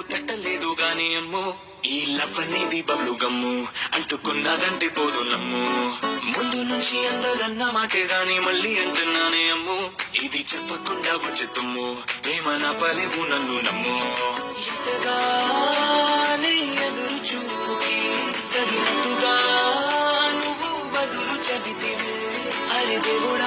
తట్టలేదు గాని అమ్మో ఈ లవ్ అనేది బబ్లు గమ్ము అంటుకున్నదంటే పోదు నమ్ము ముందు నుంచి అందరన్న మాటే గాని మళ్ళీ అంటున్నానే అమ్ము ఇది చెప్పకుండా వచ్చే తుమ్ము ప్రేమ నా పలేవు నన్ను నమ్ము ఎంతగానే ఎదురు చూపుకి తగినట్టుగా నువ్వు బదులు చెబితివే అరే దేవుడా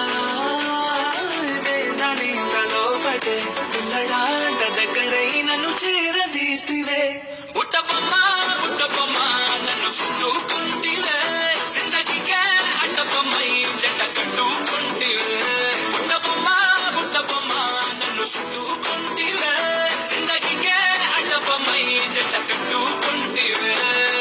వేదాని లోపటే పిల్లడాంట దగ్గరై నన్ను చేరదీస్తివే బుట్ట బొమ్మ బుట్ట బొమ్మ నన్ను చుట్టుకుంటివే జిందగీకే అడ్డ బొమ్మై జంట కట్టుకుంటివే బుట్ట బొమ్మ బుట్ట బొమ్మ నన్ను చుట్టుకుంటివే జిందగీకే అడ్డ బొమ్మై జంట కట్టుకుంటివే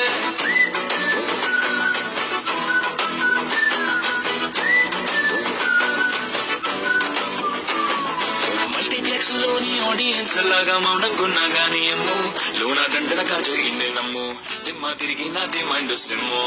మల్టీప్లెక్స్ లోని ఆడియన్స్ లాగా మౌనంకున్నా గానీ అమ్ము లోన దండనగా జరిగింది నమ్ము దిమ్మ తిరిగి నా దిమ్మండు సిమ్ము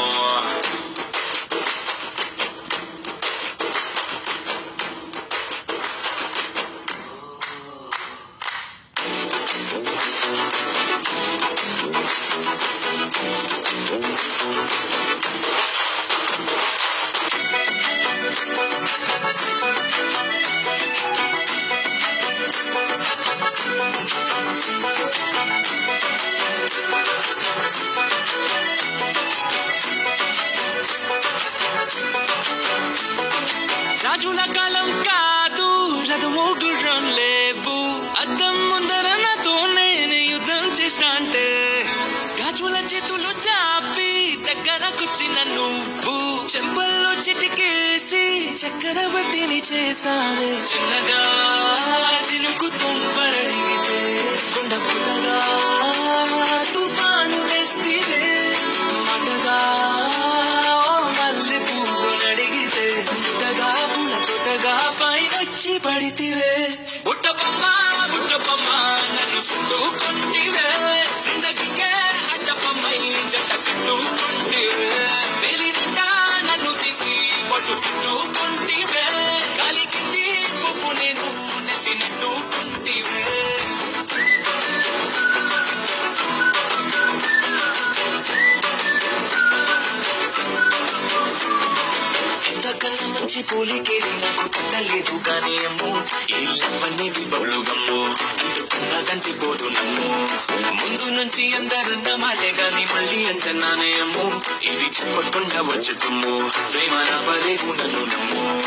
రాజుల కాలం కాదు రథమోగురం లేవు అద్దం ముందర నాతో నేను యుద్ధం చేసిన అంటే గాజుల చేతులు చాపి దగ్గరకొచ్చిన నువ్వు చెంపల్లో చిటికేసి చక్రవర్తిని చేసావే చిన్నగా చినుకు తుంపరడిగితే కొండ పుట్టగా తుఫాను తెస్తివే మాటగా మల్లె పువ్వు నడిగితే ముద్దగా పుల తొట్టగా పై వచ్చి పడితివే బుట్ట బొమ్మ బుట్ట బొమ్మ నన్ను చుట్టుకుంటివే జిందగీకే అడ్డ బొమ్మై జంట కట్టుకుంటివే వేలి నిండా నన్ను తీసి పట్టు చుట్టుకుంటివే గాలి కింది పువ్వు నేను నెత్తి నెట్టుకుంటివే ఎంతకన్నా మంచి పోలికేది నాకు తట్టలేదు కానీ అమ్ము ఈ లవ్ అనేది బౌలు గమ్ము అంటుకున్నదంటి పోదు నమ్ము ముందు నుంచి అందరన్న మాటే గాని మళ్ళీ అంటున్నానే అమ్ము ఇది చెప్పకుండా వచ్చుతుమ్ము ప్రేమ నా పలేవు నన్ను నమ్ము